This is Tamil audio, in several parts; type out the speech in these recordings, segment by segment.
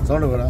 சவுண்டு வரா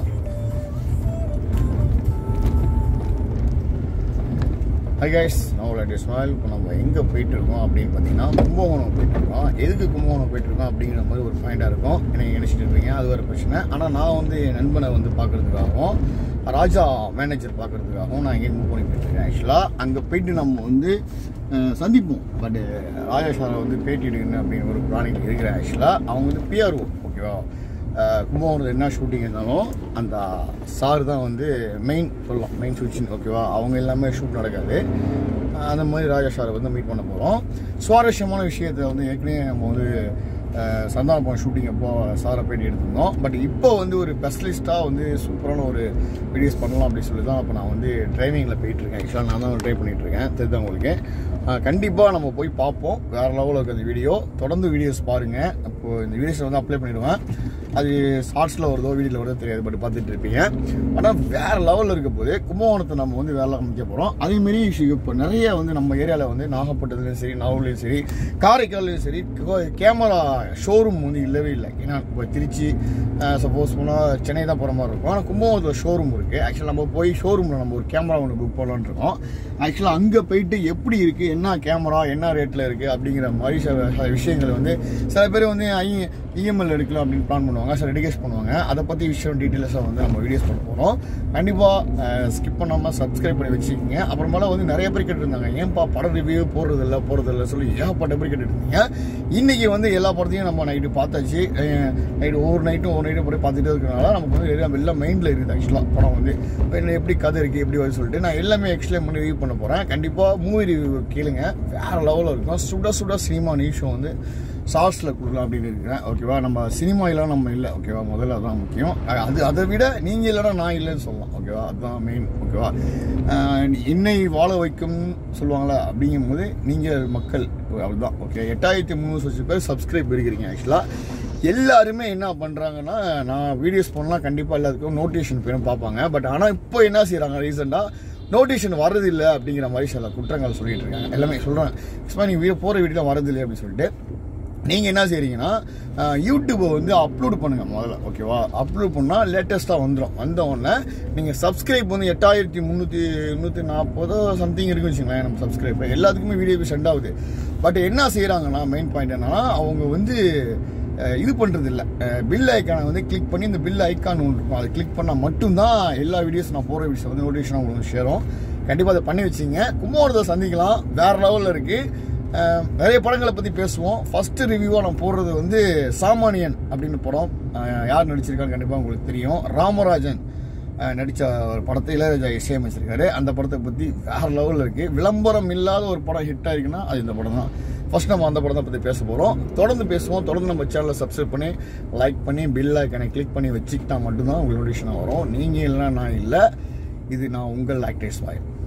ஹை கைஸ் நான் உங்களோட இஸ்மாயில் இப்போ நம்ம எங்கே போயிட்டு இருக்கோம் அப்படின்னு பார்த்தீங்கன்னா கும்பகோணம் போயிட்டு இருக்கோம் எதுக்கு கும்பகோணம் போயிட்டு இருக்கோம் அப்படிங்கிற மாதிரி ஒரு பாயிண்டாக இருக்கும் எனக்கு நினச்சிட்டு இருப்பீங்க அது ஒரு பிரச்சனை ஆனால் நான் வந்து என் நண்பனை வந்து பார்க்கறதுக்காகவும் ராஜா மேனேஜர் பார்க்கறதுக்காகவும் நான் எங்கேயும் மூவ் பண்ணி போயிட்டு இருக்கேன் ஆக்சுவலாக அங்கே போயிட்டு நம்ம வந்து அஹ், சந்திப்போம் பட் ராஜா சாரை வந்து பேட்டி எடுக்கணும் அப்படின்னு ஒரு ப்ராணிக் இருக்கிறேன் ஆக்சுவலாக அவங்க வந்து பிஆர்ஓ ஓகேவா அஹ் கும்பகோணத்தில் என்ன ஷூட்டிங் இருந்தாலும் அந்த சார் தான் வந்து மெயின் சொல்லலாம் மெயின் சுவிட்சின் ஓகேவா அவங்க எல்லாமே ஷூட் நடக்காது அஹ் அந்த மாதிரி ராஜா சாரை வந்து மீட் பண்ண போகிறோம் சுவாரஸ்யமான விஷயத்தை வந்து ஏற்கனவே நம்ம வந்து அஹ் சந்தானப்பம் ஷூட்டிங் அப்போ சாரை பேட்டி எடுத்திருந்தோம் பட் இப்போ வந்து ஒரு ஸ்பெஷலிஸ்ட்டாக வந்து சூப்பரான ஒரு வீடியோஸ் பண்ணலாம் அப்படின்னு சொல்லி தான் அப்போ நான் வந்து ட்ரைனிங்கில் போயிட்டுருக்கேன் ஆக்சுவலாக நான் தான் ட்ரை பண்ணிகிட்ருக்கேன் தெரிஞ்சா உங்களுக்கு கண்டிப்பாக நம்ம போய் பார்ப்போம் வேறு லெவலில் இருக்க அந்த வீடியோ தொடர்ந்து வீடியோஸ் பாருங்கள் அப்போது இந்த வீடியோஸை வந்து அப்ளை பண்ணிவிடுவேன் அது ஷார்ட்ஸில் வருதோ வீடியோவில் வருதோ தெரியாது பட் பார்த்துட்டு இருப்பீங்க ஆனால் வேறு லெவலில் இருக்க போது கும்பகோணத்தை நம்ம வந்து வேலை அமைக்க போகிறோம் அதேமாரி இப்போ நிறைய வந்து நம்ம ஏரியாவில் வந்து நாகப்பட்டினத்துலையும் சரி நாகூர்லேயும் சரி காரைக்கால்லையும் சரி கேமரா ஷோரூம் வந்து இல்லவே இல்லை ஏன்னா இப்போ திருச்சி சப்போஸ் போனால் சென்னை தான் போகிற மாதிரி இருக்கும் ஆனால் கும்பகோணத்தில் ஷோரூம் இருக்குது ஆக்சுவலாக நம்ம போய் ஷோரூமில் நம்ம ஒரு கேமரா ஒன்று புக் பண்ணலான்னு இருக்கோம் ஆக்சுவலாக அங்கே போயிட்டு எப்படி இருக்குது என்ன கேமரா என்ன ரேட்டில் இருக்குது அப்படிங்கிற மாதிரி சில சில விஷயங்கள் வந்து சில பேர் வந்து ஐ இஎம்எல் எடுக்கலாம் அப்படின்னு பிளான் பண்ணுவாங்க சில டெடிகேஸ் பண்ணுவாங்க அதை பற்றி விஷயம் டீட்டெயில்ஸாக வந்து நம்ம வீடியோஸ் பண்ண போகிறோம் கண்டிப்பாக ஸ்கிப் பண்ணாமல் சப்ஸ்கிரைப் பண்ணி வச்சுக்கோங்க அப்புறமேல வந்து நிறைய பேர் கேட்டுருந்தாங்க ஏன்பா படம் ரிவ்யூ போடுறதில்ல போடுறதில்ல சொல்லி ஏகப்பட்ட பேர் கேட்டுட்டு இருந்தீங்க இன்றைக்கி வந்து எல்லா படத்தையும் நம்ம நைட்டு பார்த்தாச்சு நைட்டு ஒவ்வொரு நைட்டும் ஒவ்வொரு நைட்டும் போய் பார்த்துட்டே இருக்கிறனால நமக்கு வந்து எல்லாம் எல்லாம் மைண்டில் இருக்குது ஆக்சுவலாக படம் வந்து இப்ப என்ன எப்படி கதை இருக்குது எப்படி வருது சொல்லிட்டு நான் எல்லாமே எக்ஸ்பிளைன் பண்ணி ரிவ்யூ பண்ண போகிறேன் கண்டிப்பாக மூவி ரிவ்யூ கேளுங்க வேறு லெவலில் இருக்கும் சுட சுட சினிமா நியூஸும் வந்து ஷார்ட்ஸில் கொடுக்கலாம் அப்படின்னு இருக்கிறேன் ஓகேவா நம்ம சினிமா இல்லைனா நம்ம இல்லை ஓகேவா முதல்ல அதுதான் முக்கியம் அஹ் அது அதை விட நீங்கள் இல்லைனா நான் இல்லைன்னு சொல்லலாம் ஓகேவா அதுதான் மெயின் ஓகேவா அஹ் என்னை வாழ வைக்கும் சொல்லுவாங்களா அப்படிங்கும் போது நீங்கள் மக்கள் அதுதான் ஓகே எட்டாயிரத்தி முந்நூறு லட்சம் பேர் சப்ஸ்கிரைப் இருக்கிறீங்க ஆக்சுவலாக எல்லாருமே என்ன பண்ணுறாங்கன்னா நான் வீடியோஸ் பண்ணலாம் கண்டிப்பாக எல்லாத்துக்கும் நோட்டிஃபிகேஷன் பேரும் பார்ப்பாங்க பட் ஆனால் இப்போ என்ன செய்கிறாங்க ரீசெண்டாக நோட்டிஃபிகேஷன் வரதில்லை அப்படிங்கிற மாதிரி சில குற்றங்கள் சொல்லிட்டு இருக்காங்க எல்லாமே சொல்கிறாங்க சும்மா நீங்கள் போகிற வீடியோ வரதில்லை அப்படின்னு சொல்லிட்டு நீங்கள் என்ன செய்றீங்கன்னா அஹ், யூடியூப்பை வந்து அப்லோட் பண்ணுங்கள் முதல்ல ஓகேவா அப்லோட் பண்ணால் லேட்டஸ்ட்டாக வந்துடும் வந்த உடனே நீங்கள் சப்ஸ்கிரைப் வந்து எட்டாயிரத்தி முந்நூற்றி முந்நூற்றி நாற்பதோ சம்திங் இருக்குன்னு வச்சுங்களேன் நம்ம சப்ஸ்கிரைப் எல்லாத்துக்குமே வீடியோ சென்ட் ஆகுது பட் என்ன செய்கிறாங்கன்னா மெயின் பாயிண்ட் என்னன்னா அவங்க வந்து அஹ், இது பண்ணுறது இல்லை பில் ஐக்கானை வந்து கிளிக் பண்ணி இந்த பில் ஐக்கான் ஒன்று இருக்கும் அதை கிளிக் பண்ணால் மட்டும்தான் எல்லா வீடியோஸ் நான் போகிற வீடியோஸ் வந்து நோட்டிஃபிகேஷன் உங்களுக்கு ஷேரும் கண்டிப்பாக அதை பண்ணி வச்சிங்க கும்பகோணத்தை சந்திக்கலாம் வேறு லெவலில் இருக்குது அஹ் நிறைய படங்களை பற்றி பேசுவோம் ஃபர்ஸ்ட் ரிவ்யூவாக நான் போடுறது வந்து சாமானியன் அப்படின்னு படம் அஹ் யார் நடிச்சிருக்கான்னு கண்டிப்பாக உங்களுக்கு தெரியும் ராமராஜன் அஹ் நடித்த ஒரு படத்தை இளையராஜா இசையமைச்சிருக்காரு அந்த படத்தை பற்றி வேறு லெவலில் இருக்குது விளம்பரம் இல்லாத ஒரு படம் ஹிட் ஆயிருக்குன்னா அது இந்த படம் தான் ஃபர்ஸ்ட் நம்ம அந்த படத்தை பற்றி பேச போகிறோம் தொடர்ந்து பேசுவோம் தொடர்ந்து நம்ம சேனலை சப்ஸ்கிரைப் பண்ணி லைக் பண்ணி பில் ஐக்கனை கிளிக் பண்ணி வச்சுக்கிட்டா மட்டும்தான் உங்களுக்கு நோட்டிஃபிகேஷன் வரும் நீங்கள் இல்லைன்னா நான் இல்லை இது நான் உங்கள் ஆக்டர்ஸ் வாய்